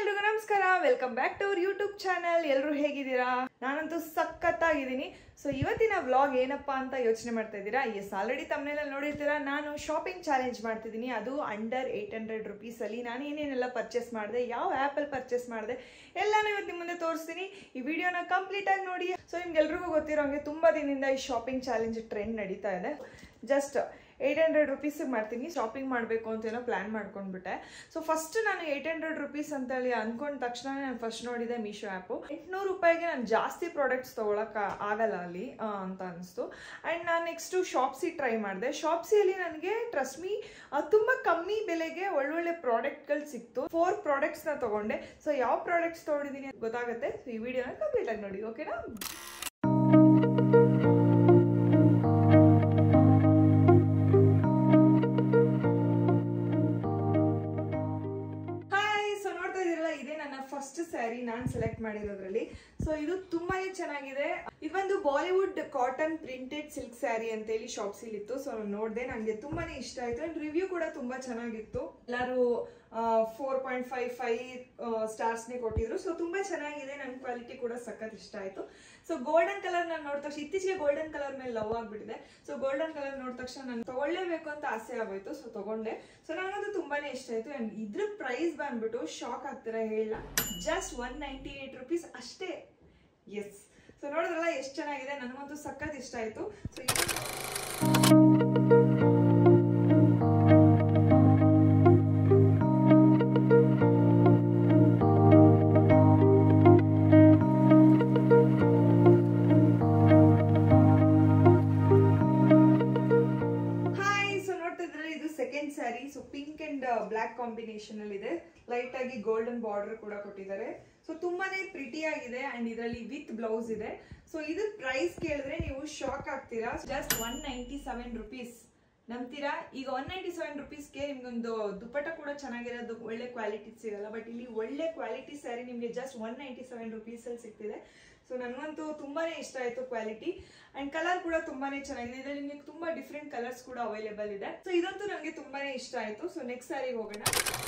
ಎಲ್ರಿಗೂ ನಮಸ್ಕಾರ welcome back to our YouTube channel ಎಲ್ಲರೂ ಹೇಗಿದ್ದೀರಾ ನಾನಂತೂ ಸಖತ್ತಾಗಿದ್ದೀನಿ ಸೊ ಇವತ್ತಿನ ವ್ಲಾಗ್ ಏನಪ್ಪಾ ಅಂತ ಯೋಚನೆ ಮಾಡ್ತಾ ಇದ್ದೀರಾ ಎಸ್ ಆಲ್ರೆಡಿ ತಮ್ಮನೆಲ್ಲ ನೋಡಿರ್ತೀರಾ ನಾನು ಶಾಪಿಂಗ್ ಚಾಲೆಂಜ್ ಮಾಡ್ತಿದ್ದೀನಿ ಅದು ಅಂಡರ್ ಏಯ್ಟ್ ಹಂಡ್ರೆಡ್ ರುಪೀಸಲ್ಲಿ ನಾನು ಏನೇನೆಲ್ಲ ಪರ್ಚೇಸ್ ಮಾಡಿದೆ ಯಾವ ಆ್ಯಪಲ್ಲಿ ಪರ್ಚೇಸ್ ಮಾಡಿದೆ ಎಲ್ಲಾನು ಇವತ್ತು ನಿಮ್ಮ ಮುಂದೆ ತೋರಿಸ್ತೀನಿ ಈ ವಿಡಿಯೋನ ಕಂಪ್ಲೀಟಾಗಿ ನೋಡಿ ಸೊ ನಿಮ್ಗೆಲ್ರಿಗೂ ಗೊತ್ತಿರೋ ಹಂಗೆ ತುಂಬ ದಿನದಿಂದ ಈ ಶಾಪಿಂಗ್ ಚಾಲೆಂಜ್ ಟ್ರೆಂಡ್ ನಡೀತಾ ಇದೆ ಜಸ್ಟ್ ಏಯ್ಟ್ ಹಂಡ್ರೆಡ್ ರುಪೀಸಿಗೆ ಮಾಡ್ತೀನಿ ಶಾಪಿಂಗ್ ಮಾಡಬೇಕು ಅಂತ ಏನೋ ಪ್ಲ್ಯಾನ್ ಮಾಡ್ಕೊಂಡ್ಬಿಟ್ಟೆ ಸೊ ಫಸ್ಟ್ ನಾನು ಏಯ್ಟ್ ಹಂಡ್ರೆಡ್ ರುಪೀಸ್ ಅಂತೇಳಿ ಅಂದ್ಕೊಂಡ ತಕ್ಷಣ ನಾನು ಫಸ್ಟ್ ನೋಡಿದೆ ಮೀಶೋ ಆ್ಯಪು ಎಂಟುನೂರು ರೂಪಾಯಿಗೆ ನಾನು ಜಾಸ್ತಿ ಪ್ರಾಡಕ್ಟ್ಸ್ ತೊಗೊಳಕ್ಕೆ ಆಗಲ್ಲ ಅಲ್ಲಿ ಆ, ಅಂತ ಅನಿಸ್ತು ಆ್ಯಂಡ್ ನಾನು ನೆಕ್ಸ್ಟು ಶಾಪ್ಸಿ ಟ್ರೈ ಮಾಡಿದೆ ಶಾಪ್ಸಿಯಲ್ಲಿ ನನಗೆ ಟ್ರಸ್ಟ್ ಮೀ ತುಂಬ ಕಮ್ಮಿ ಬೆಲೆಗೆ ಒಳ್ಳೊಳ್ಳೆ ಪ್ರಾಡಕ್ಟ್ಗಳು ಸಿಕ್ತು ಫೋರ್ ಪ್ರಾಡಕ್ಟ್ಸ್ನ ತೊಗೊಂಡೆ ಸೊ ಯಾವ ಪ್ರಾಡಕ್ಟ್ಸ್ ತೊಗೊಂಡಿದ್ದೀನಿ ಅಂತ ಗೊತ್ತಾಗುತ್ತೆ ಸೊ ಈ ವಿಡಿಯೋನ ಕಂಪ್ಲೀಟಾಗಿ ನೋಡಿ ಓಕೆನಾ ಹಾಯ್ ಸೊ ನೋಡ್ತಾ ಇದೀರಲ್ಲ ಇದೇ ನನ್ನ ಫಸ್ಟ್ ಸ್ಯಾರಿ ನಾನು ಸೆಲೆಕ್ಟ್ ಮಾಡಿರೋದ್ರಲ್ಲಿ ಸೊ ಇದು ತುಂಬಾನೇ ಚೆನ್ನಾಗಿದೆ ಇದೊಂದು Bollywood cotton printed silk sari ಅಂತೇಳಿ ಶಾಪ್ಸಿಲ್ ಇತ್ತು ಸೊ ನೋಡಿದೆ ನನಗೆ ತುಂಬಾನೇ ಇಷ್ಟ ಆಯ್ತು ಅಂಡ್ ರಿವ್ಯೂ ಕೂಡ ತುಂಬಾ ಚೆನ್ನಾಗಿತ್ತು ಎಲ್ಲರೂ ಫೋರ್ ಪಾಯಿಂಟ್ ಫೈವ್ ಫೈವ್ ಸ್ಟಾರ್ಸ್ನೇ ಕೊಟ್ಟಿದ್ರು ಸೊ ತುಂಬಾ ಚೆನ್ನಾಗಿದೆ ನನ್ನ ಕ್ವಾಲಿಟಿ ಕೂಡ ಸಖತ್ ಇಷ್ಟ ಆಯ್ತು ಸೊ ಗೋಲ್ಡನ್ ಕಲರ್ ನಾನು ನೋಡಿದ ತಕ್ಷಣ ಇತ್ತೀಚೆಗೆ ಗೋಲ್ಡನ್ ಕಲರ್ ಮೇಲೆ ಲವ್ ಆಗ್ಬಿಟ್ಟಿದೆ ಸೊ ಗೋಲ್ಡನ್ ಕಲರ್ ನೋಡಿದ ತಕ್ಷಣ ನಾನು ತಗೊಳ್ಳೇಬೇಕು ಅಂತ ಆಸೆ ಆಗೋಯ್ತು ಸೊ ತಗೊಂಡೆ ಸೊ ನನಗದು ತುಂಬಾನೇ ಇಷ್ಟ ಆಯ್ತು ಅಂಡ್ ಇದ್ರ ಪ್ರೈಸ್ ಬಂದ್ಬಿಟ್ಟು ಶಾಕ್ ಆಗ್ತೀರಾ ಹೇಳ just one ninety eight rupees ಅಷ್ಟೇ ಎಸ್ ಸೊ ನೋಡಿದ್ರಲ್ಲ ಎಷ್ಟು ಚೆನ್ನಾಗಿದೆ ನನಗಂತೂ ಸಖತ್ ಇಷ್ಟ ಆಯ್ತು ಸೊ ಹಾಯ್ ಸೊ ನೋಡ್ತಾ ಇದ್ರೆ ಇದು second sari so pink and black combination ಅಲ್ಲಿ ಇದೆ ಲೈಟ್ ಆಗಿ ಗೋಲ್ಡನ್ ಬಾರ್ಡರ್ ಕೂಡ ಕೊಟ್ಟಿದ್ದಾರೆ ಸೊ ತುಂಬಾನೇ ಪ್ರಿಟಿ ಆಗಿದೆ ಅಂಡ್ ಇದರಲ್ಲಿ ವಿತ್ ಬ್ಲೌಸ್ ಇದೆ ಸೊ ಇದು ಪ್ರೈಸ್ ಕೇಳಿದ್ರೆ ನೀವು ಶಾಕ್ ಆಗ್ತೀರಾ just one ninety seven rupees ನಂಬ್ತೀರಾ ಈಗ ಒನ್ ನೈಂಟಿ ಸೆವೆನ್ ರುಪೀಸ್ಗೆ ನಿಮ್ಗೊಂದು ದುಪ್ಪಟ್ಟ ಕೂಡ ಚೆನ್ನಾಗಿರೋದು ಒಳ್ಳೆ ಕ್ವಾಲಿಟಿ ಸಿಗಲ್ಲ ಬಟ್ ಇಲ್ಲಿ ಒಳ್ಳೆ ಕ್ವಾಲಿಟಿ ಸ್ಯಾರಿ ನಿಮಗೆ ಜಸ್ಟ್ ಒನ್ ನೈಂಟಿ ಸೆವೆನ್ ರುಪೀಸಲ್ಲಿ ಸಿಗ್ತಿದೆ ಸೊ ನನಗಂತೂ ತುಂಬಾನೇ ಇಷ್ಟ ಆಯ್ತು ಕ್ವಾಲಿಟಿ ಅಂಡ್ ಕಲರ್ ಕೂಡ ತುಂಬಾನೇ ಚೆನ್ನಾಗಿದೆ ಇದರಲ್ಲಿ ನಿಮಗೆ ತುಂಬಾ ಡಿಫ್ರೆಂಟ್ ಕಲರ್ಸ್ ಕೂಡ ಅವೈಲೇಬಲ್ ಇದೆ ಸೊ ಇದಂತೂ ನನಗೆ ತುಂಬಾನೇ ಇಷ್ಟ ಆಯ್ತು ಸೊ ನೆಕ್ಸ್ಟ್ ಸ್ಯಾರಿಗೆ ಹೋಗೋಣ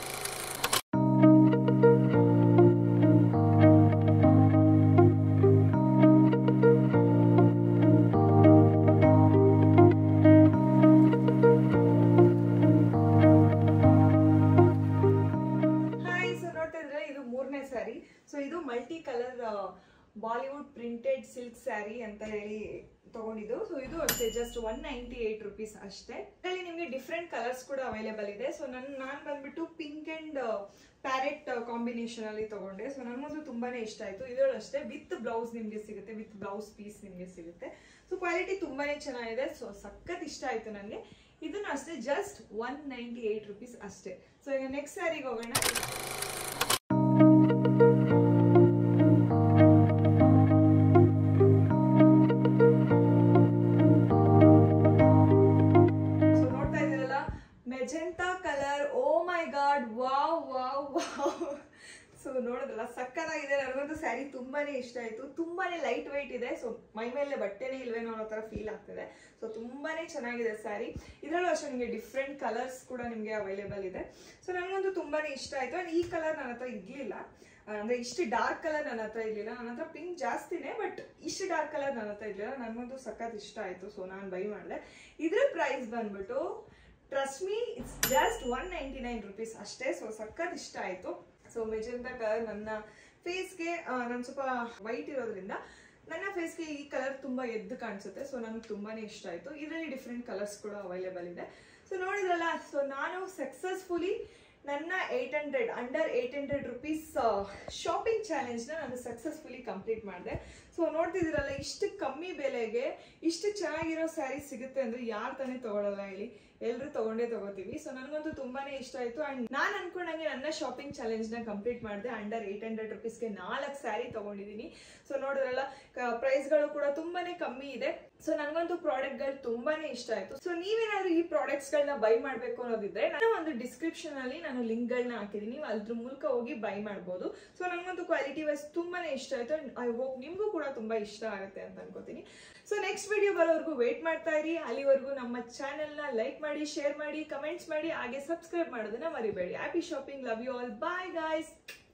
ಹಾಯ್ ಸೊ ನೋಡ್ತಾ ಇದ್ರೆ ಇದು ಮೂರನೇ ಸ್ಯಾರಿ ಸೊ ಇದು multi colour Bollywood printed silk sari ಅಂತ ಹೇಳಿ ತಗೊಂಡಿದ್ದು ಸೊ ಇದು ಅಷ್ಟೇ just one ninety eight rupees ಅಷ್ಟೇ ಇದರಲ್ಲಿ ನಿಮಗೆ ಡಿಫ್ರೆಂಟ್ ಕಲರ್ಸ್ ಕೂಡ ಅವೈಲೇಬಲ್ ಇದೆ ಸೊ ನನ್ನ ನಾನು ಬಂದ್ಬಿಟ್ಟು ಪಿಂಕ್ ಅಂಡ್ ಪ್ಯಾರೆಟ್ ಕಾಂಬಿನೇಷನ್ ಅಲ್ಲಿ ತಗೊಂಡೆ ಸೊ ನನಗಂತೂ ತುಂಬಾನೇ ಇಷ್ಟ ಆಯ್ತು ಇದರಲ್ಲಿ ಅಷ್ಟೇ ವಿತ್ ಬ್ಲೌಸ್ ನಿಮಗೆ ಸಿಗುತ್ತೆ ವಿತ್ ಬ್ಲೌಸ್ ಪೀಸ್ ನಿಮಗೆ ಸಿಗುತ್ತೆ ಸೊ ಕ್ವಾಲಿಟಿ ತುಂಬಾನೇ ಚೆನ್ನಾಗಿದೆ ಸೊ ಸಖತ್ ಇಷ್ಟ ಆಯ್ತು ನನಗೆ ಇದನ್ನು ಅಷ್ಟೇ just one ninety eight rupees ಅಷ್ಟೇ ಸೊ ಈಗ ನೆಕ್ಸ್ಟ್ ಸ್ಯಾರಿಗೆ ಹೋಗೋಣ ಸೊ ನೋಡ್ತಾ ಇದ್ದೀರಲ್ಲ magenta colour oh my god wow wow wow so ನೋಡಿದ್ರಲ್ಲ ಸಕ್ಕತ್ತಾಗಿದೆ ನನಗಂತೂ ಸ್ಯಾರಿ ತುಂಬಾನೇ ಇಷ್ಟ ಆಯ್ತು ತುಂಬಾನೇ ಲೈಟ್ ವೈಟ್ ಇದೆ ಸೊ ಮೈ ಮೇಲೆ ಬಟ್ಟೆನೇ ಇಲ್ವೇನೋ ಅನ್ನೋ ಥರ ಫೀಲ್ ಆಗ್ತಿದೆ ಸೊ ತುಂಬಾನೇ ಚೆನ್ನಾಗಿದೆ ಸ್ಯಾರಿ ಇದರಲ್ಲೂ ಅಷ್ಟೇ ನಿಮಗೆ ಡಿಫ್ರೆಂಟ್ ಕಲರ್ಸ್ ಕೂಡ ನಿಮಗೆ ಅವೈಲೇಬಲ್ ಇದೆ ಸೊ ನನಗಂತೂ ತುಂಬಾನೇ ಇಷ್ಟ ಆಯ್ತು ಅಂಡ್ ಈ ಕಲರ್ ನನ್ನ ಹತ್ರ ಇರ್ಲಿಲ್ಲ ಅಂದ್ರೆ ಇಷ್ಟು ಡಾರ್ಕ್ ಕಲರ್ ನನ್ನ ಹತ್ರ ಇರ್ಲಿಲ್ಲ ನನ್ನ ಹತ್ರ ಪಿಂಕ್ ಜಾಸ್ತಿನೇ ಬಟ್ ಇಷ್ಟು ಡಾರ್ಕ್ ಕಲರ್ ನನ್ನ ಹತ್ರ ಇರ್ಲಿಲ್ಲ ನನಗಂತೂ ಸಖತ್ ಇಷ್ಟ ಆಯ್ತು ಸೊ ನಾನು ಬೈ ಮಾಡಿದೆ ಇದ್ರ ಪ್ರೈಸ್ ಬಂದ್ಬಿಟ್ಟು trust me it's just one ninety nine rupees ಅಷ್ಟೇ ಸೊ ಸಖತ್ ಇಷ್ಟ ಆಯ್ತು ಸೊ ಮೆಜೆಂಟಾ ಕಲರ್ ನನ್ನ ಫೇಸ್ಗೆ ನಾನು ಸ್ವಲ್ಪ ವೈಟ್ ಇರೋದ್ರಿಂದ ನನ್ನ ಫೇಸ್ಗೆ ಈ ಕಲರ್ ತುಂಬಾ ಎದ್ದು ಕಾಣಿಸುತ್ತೆ ಸೊ ನನಗೆ ತುಂಬಾನೇ ಇಷ್ಟ ಆಯ್ತು ಇದರಲ್ಲಿ ಡಿಫ್ರೆಂಟ್ ಕಲರ್ಸ್ ಕೂಡ ಅವೈಲೇಬಲ್ ಇದೆ ಸೊ ನೋಡಿದ್ರಲ್ಲ ಸೊ ನಾನು ಸಕ್ಸಸ್ಫುಲಿ ನನ್ನ eight hundred under eight hundred rupees shopping ಚಾಲೆಂಜ್ನ ನಾನು ಸಕ್ಸಸ್ಫುಲಿ ಕಂಪ್ಲೀಟ್ ಮಾಡಿದೆ ಸೊ ನೋಡ್ತಿದ್ದೀರಲ್ಲ ಇಷ್ಟು ಕಮ್ಮಿ ಬೆಲೆಗೆ ಇಷ್ಟು ಚೆನ್ನಾಗಿರೋ ಸ್ಯಾರಿ ಸಿಗುತ್ತೆ ಅಂದ್ರೆ ಯಾರು ತಾನೇ ತಗೊಳ್ಳಲ್ಲ ಹೇಳಿ ಎಲ್ಲರೂ ತಗೊಂಡೇ ತಗೋತೀವಿ ಸೊ ನನಗಂತೂ ತುಂಬಾನೇ ಇಷ್ಟ ಆಯ್ತು ಅಂಡ್ ನಾನು ಅನ್ಕೊಂಡಂಗೆ ನನ್ನ ಶಾಪಿಂಗ್ ಚಾಲೆಂಜ್ನ ಕಂಪ್ಲೀಟ್ ಮಾಡಿದೆ ಅಂಡರ್ ಏಯ್ಟ್ ಹಂಡ್ರೆಡ್ ರುಪೀಸ್ಗೆ ನಾಲ್ಕು ಸ್ಯಾರಿ ತಗೊಂಡಿದ್ದೀನಿ ಸೊ ನೋಡಿದ್ರಲ್ಲ ಪ್ರೈಸ್ಗಳು ಕೂಡ ತುಂಬಾನೇ ಕಮ್ಮಿ ಇದೆ ಸೊ ನನಗಂತೂ ಪ್ರಾಡಕ್ಟ್ಗಳು ತುಂಬಾನೇ ಇಷ್ಟ ಆಯ್ತು ಸೊ ನೀವೇನಾದ್ರೂ ಈ ಪ್ರಾಡಕ್ಟ್ಸ್ಗಳನ್ನ ಬೈ ಮಾಡಬೇಕು ಅನ್ನೋದಿದ್ರೆ ನಾನು ಒಂದು ಡಿಸ್ಕ್ರಿಪ್ಷನ್ ಅಲ್ಲಿ ನಾನು ಲಿಂಕ್ಗಳನ್ನ ಹಾಕಿದ್ದೀನಿ ನೀವು ಅದ್ರ ಮೂಲಕ ಹೋಗಿ ಬೈ ಮಾಡ್ಬೋದು ಸೊ ನನಗಂತೂ ಕ್ವಾಲಿಟಿ ವೈಸ್ ತುಂಬಾನೇ ಇಷ್ಟ ಆಯ್ತು ಅಂಡ್ ಐ ಹೋಪ್ ನಿಮಗೂ ಕೂಡ ತುಂಬಾ ಇಷ್ಟ ಆಗುತ್ತೆ ಅಂತ ಅನ್ಕೋತೀನಿ ಸೊ ನೆಕ್ಸ್ಟ್ ವಿಡಿಯೋ ಬರೋವರೆಗೂ ವೇಟ್ ಮಾಡ್ತಾ ಇರಿ ಅಲ್ಲಿವರೆಗೂ ನಮ್ಮ ಚಾನೆಲ್ನ ಲೈಕ್ ಮಾಡಿ ಶೇರ್ ಮಾಡಿ ಕಮೆಂಟ್ಸ್ ಮಾಡಿ ಹಾಗೆ ಸಬ್ಸ್ಕ್ರೈಬ್ ಮಾಡೋದನ್ನ ಮರಿಬೇಡಿ happy shopping love you all bye guys